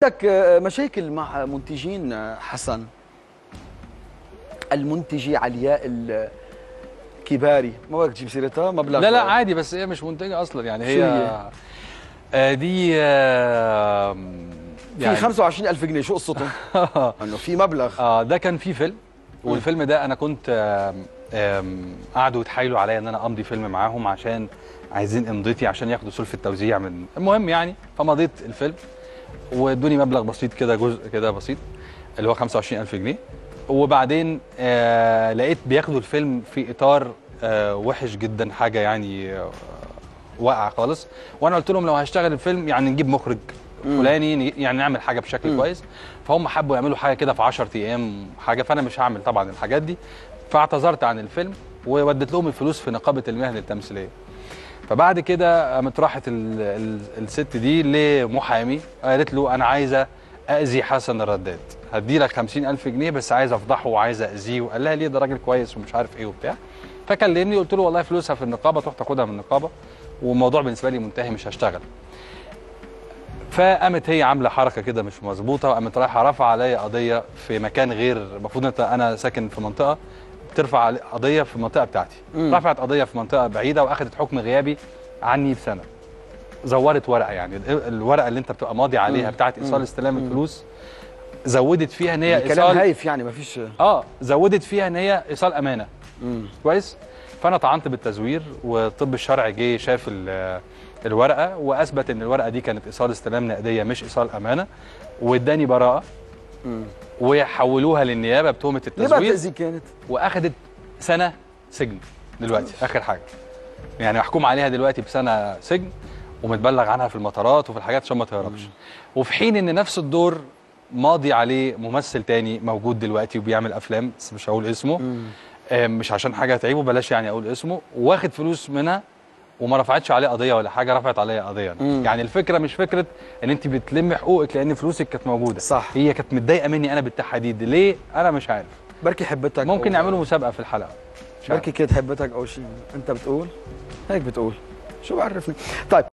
عندك مشاكل مع منتجين حسن المنتجة علياء الكباري ما بدك تجيب سيرتها مبلغ لا لا عادي بس هي مش منتجه اصلا يعني شو هي هي؟ آه دي آه في 25000 جنيه شو قصتهم؟ انه في مبلغ اه ده كان في فيلم والفيلم ده انا كنت آم، آم، قعدوا يتحايلوا عليا ان انا امضي فيلم معاهم عشان عايزين امضتي عشان ياخدوا سلفة التوزيع من المهم يعني فمضيت الفيلم وادوني مبلغ بسيط كده جزء كده بسيط اللي هو 25000 جنيه وبعدين آه لقيت بياخدوا الفيلم في اطار آه وحش جدا حاجه يعني آه واقع خالص وانا قلت لهم لو هشتغل الفيلم يعني نجيب مخرج فلاني ن- يعني نعمل حاجه بشكل كويس فهم حبوا يعملوا حاجه كده في 10 ايام حاجه فانا مش هعمل طبعا الحاجات دي فاعتذرت عن الفيلم ووديت لهم الفلوس في نقابه المهن التمثيليه فبعد كده قامت راحت ال- ال- الست دي لمحامي قالت له انا عايزه اذي حسن الرداد هدي لك 50000 جنيه بس عايز افضحه وعايز اذيه وقال لها ليه ده راجل كويس ومش عارف ايه وبتاع فكلمني قلت له والله فلوسها في النقابه تروح تاخدها من النقابه والموضوع بالنسبه لي منتهي مش هشتغل فقامت هي عامله حركه كده مش مظبوطه وقامت رايحه رافعه عليا قضيه في مكان غير المفروض انت انا ساكن في منطقه بترفع علي- قضيه في المنطقه بتاعتي رفعت قضيه في منطقه بعيده واخدت حكم غيابي عني بسنه زورت ورقه يعني ال- الورقه اللي انت بتبقى ماضي عليها بتاعت ايصال استلام الفلوس زودت فيها ان هي يعني كلام ايصال هايف يعني ما فيش اه زودت فيها ان هي ايصال امانه مم. كويس فانا طعنت بالتزوير والطب الشرعي جه شاف ال- الورقه واثبت ان الورقه دي كانت ايصال استلام نقديه مش ايصال امانه واداني براءه مم. وحولوها للنيابه بتهمه ليه بقى التزوير تأذي كانت؟ واخدت سنه سجن دلوقتي اخر حاجه يعني محكوم عليها دلوقتي بسنه سجن ومتبلغ عنها في المطارات وفي الحاجات عشان ما تهربش وفي حين ان نفس الدور ماضي عليه ممثل تاني موجود دلوقتي وبيعمل افلام بس مش هقول اسمه آه، مش عشان حاجه تعيبه بلاش يعني اقول اسمه واخد فلوس منها وما رفعتش عليه قضيه ولا حاجه رفعت عليا قضيه أنا. مم. يعني الفكره مش فكره ان انت بتلمي حقوقك لان فلوسك كانت موجوده صح. هي كانت متضايقه مني انا بالتحديد ليه انا مش عارف بركي حبتك ممكن أو- يعملوا مسابقه في الحلقه مش عارف. بركي كانت حبتك او شيء انت بتقول هيك بتقول شو بعرفني طيب